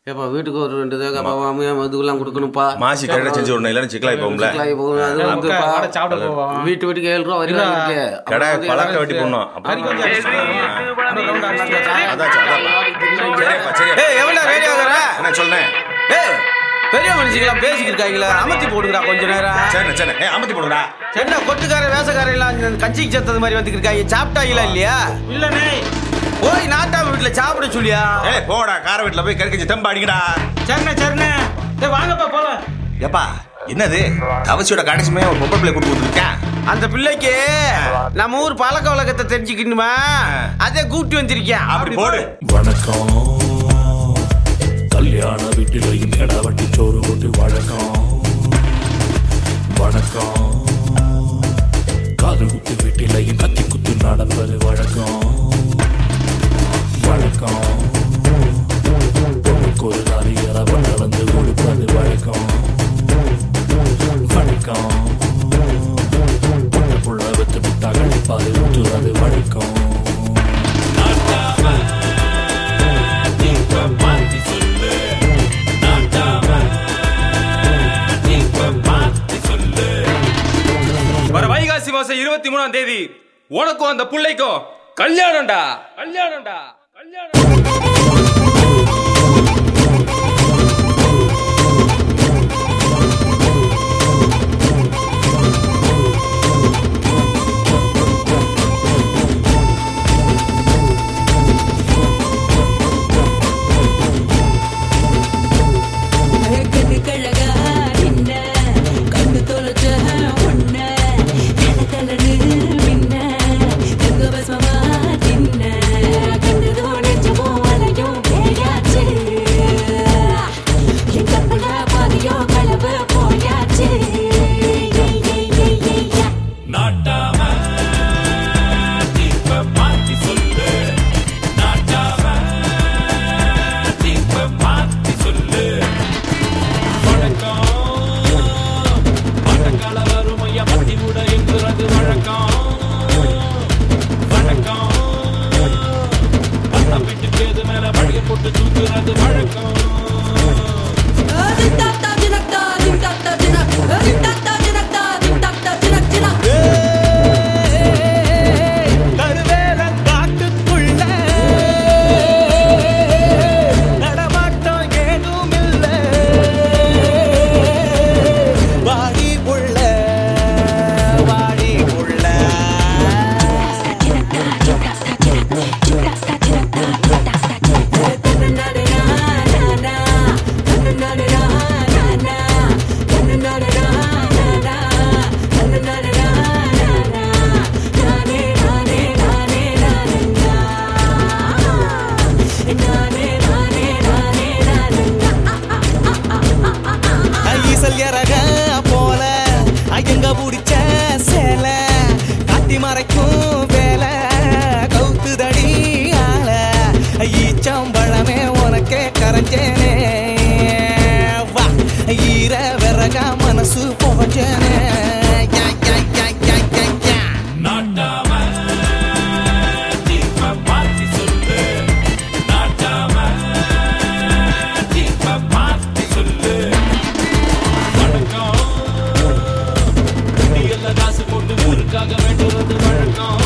ஏப்பா வீட்டுக்கு ஒரு ரெண்டு தேங்காய் மாமியா மதுக்கெல்லாம் கொடுக்கணும்ப்பா மாசி கரெக்டாக செஞ்சு விடணும் இல்லைன்னு சிக்கலாகி போகும்ல சிக்கலாகி போகும். அது வந்துப்பா, வாடா, சாப்பிட போவோம் வீட்டு வீட்டுக்கு ஏழு ரூபா வரி இருக்கு கடை பழக்க வெட்டி போடணும் ஹரி அப்புறம் கொஞ்சம் அதாச்சு அதான் சரியாப்பா சரியா ஏய் எவ்வளோ ரெடி ஆகுற என்ன சொன்னேன் ஏய் பெரிய மனுஷங்களாம் பேசிக்கிட்டு இருக்காங்களா அமர்த்தி போடுங்கடா கொஞ்ச நேரம் சரிண்ணே சரிண்ணே ஏ அமர்த்தி போடுங்கடா என்ன கொட்டுக்கார வேசக்கார எல்லாம் கஞ்சிக்கு சேர்த்தது மாதிரி வந்துட்டு இருக்காங்க சாப்பிட்டாங்களா இல்லையா இல்லனே போய் நாட்டாம வீட்டுல சாப்பிட சொல்லியா ஏய் போடா கார வீட்டில் போய் கறிக்கஞ்சி தெம்பா அடிக்கடா சரிண்ணே சரிண்ணே டேய் வாங்கப்பா போலாம் ஏப்பா என்னது கவசியோட கடைசிமே ஒரு பொம்பளை பிள்ளை கொடுத்து கொடுத்துருக்கேன் அந்த பிள்ளைக்கு நம்ம ஊர் பழக்க வழக்கத்தை தெரிஞ்சுக்கணுமா அதே கூட்டி வந்திருக்கேன் அப்படி போடு வணக்கம் கல்யாண வீட்டிலையும் கடா வட்டி சோறு போட்டு வழக்கம் வணக்கம் காது குத்து வீட்டிலையும் கத்தி குத்து நடப்பது வழக்கம் வழக்கம் பொண்ணுக்கு ஒரு நாளிகர நடந்து கொடுப்பது வழக்கம் வழக்கம் பொண்ணு புள்ள வித்து விட்டா கழிப்பாது ஊற்றுறது வழக்கம் வர வைகாசி மாசம் இருபத்தி மூணாம் தேதி உனக்கும் அந்த புள்ளைக்கும் கல்யாணம்டா கல்யாணம்டா கல்யாணம் கண்ணு கழகா நின்ன கண்ணு தொலைச்ச உன்ன தல தலனு மின்ன தங்க பஸ்மமா தின்ன கண்ணு தோணிச்சமோ அலையும் பேயாச்சு என் கண்ணுல பாதியோ களவு போயாச்சு ஏய், ஏய், ஏய், ஏய், யா. நாட்டாம தீப மாத்தி சொல்லு நாட்டாம தீப மாத்தி சொல்லு வணக்கம் வணக்கால வறுமைய பட்டி கூட என்கிறது வழக்கம் வணக்கம் பட்டம் விட்டு பேது மேல பழைய போட்டு தூக்குறது வழக்கம் Dim tak tak jinak tak, dim tak tak jinak, dim tak tak jinak tak, dim tak tak jinak jinak. கருவேல காட்டுக்குள்ள நடமாட்டம் ஏதும் இல்ல வாடி புள்ள வாடி புள்ள ஈசல் இறக போல எங்க பிடிச்ச சேலை காட்டி மறைக்கும் வேலை கவுத்துதடி ஆள ஈச்சம்பழமே உனக்கே கரைஞ்சேனே வா ஈர விறக மனசு போச்சேனே யா, யா, யா, யா, யா, யா. நாட்டாம தீப மாத்தி சொல்லு நாட்டாம தீப மாத்தி சொல்லு வணக்கம் குடியல்ல காசு போட்டு ஊருக்காக வேண்டுறது வழக்கம்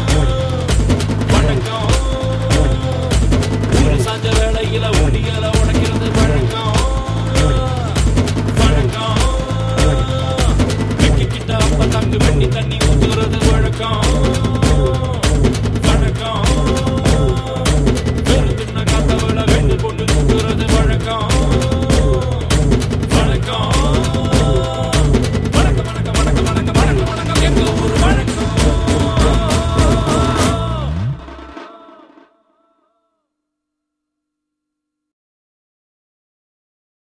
வணக்கம் ஊரு சாஞ்ச வேளையில ஒடியல உடைக்கிறது வழக்கம் வணக்கம் வெக்கிக்கிட்ட அப்ப தங்கு வெண்ணி தண்ணி ஊத்துறது வழக்கம்